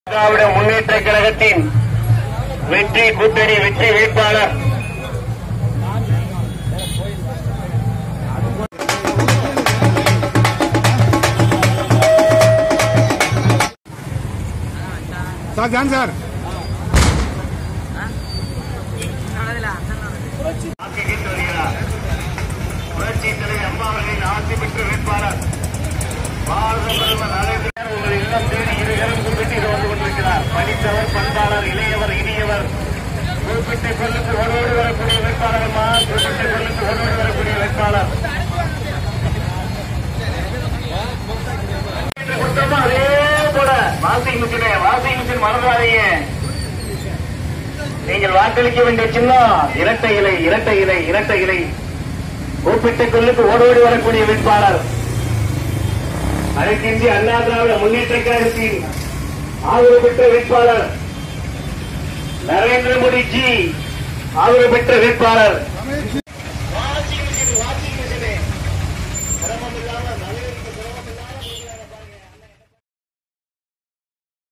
திராவிட முன்னேற்ற கழகத்தின் வெற்றி கூட்டணி வெற்றி வேட்பாளர் சார் ஜான் சார் வாக்குகிட்டு வருகிறார் புரட்சி தலைவர் அம்மா அவர்களின் ஆட்சி பெற்ற வேட்பாளர் பாரத பிரதமர் நரேந்திர உங்கள் இல்லம் தேடி இருகரம் குறிப்பிட்டு இது வந்து கொண்டிருக்கிறார் படித்தவர் பண்பாளர் இளையவர் இனியவர் குறிப்பிட்ட கொள்ளுக்கு ஓடோடி வரக்கூடிய வேட்பாளர் அம்மா குறிப்பிட்ட கொள்ளுக்கு ஓடோடி வரக்கூடிய வேட்பாளர் குற்றமா அதே போல வாசிங் மிஷினே வாசிங் மிஷின் மறந்துடாதீங்க நீங்கள் வாக்களிக்க வேண்டிய சின்னம் இரட்டை இலை இரட்டை இலை இரட்டை இலை கூப்பிட்ட கொல்லுக்கு ஓடோடி வரக்கூடிய வேட்பாளர் அனைத்திந்திய அண்ணா திராவிட முன்னேற்ற கழகத்தின் ஆதரவு பெற்ற வேட்பாளர் நரேந்திர மோடி ஜி ஆதரவு பெற்ற வேட்பாளர்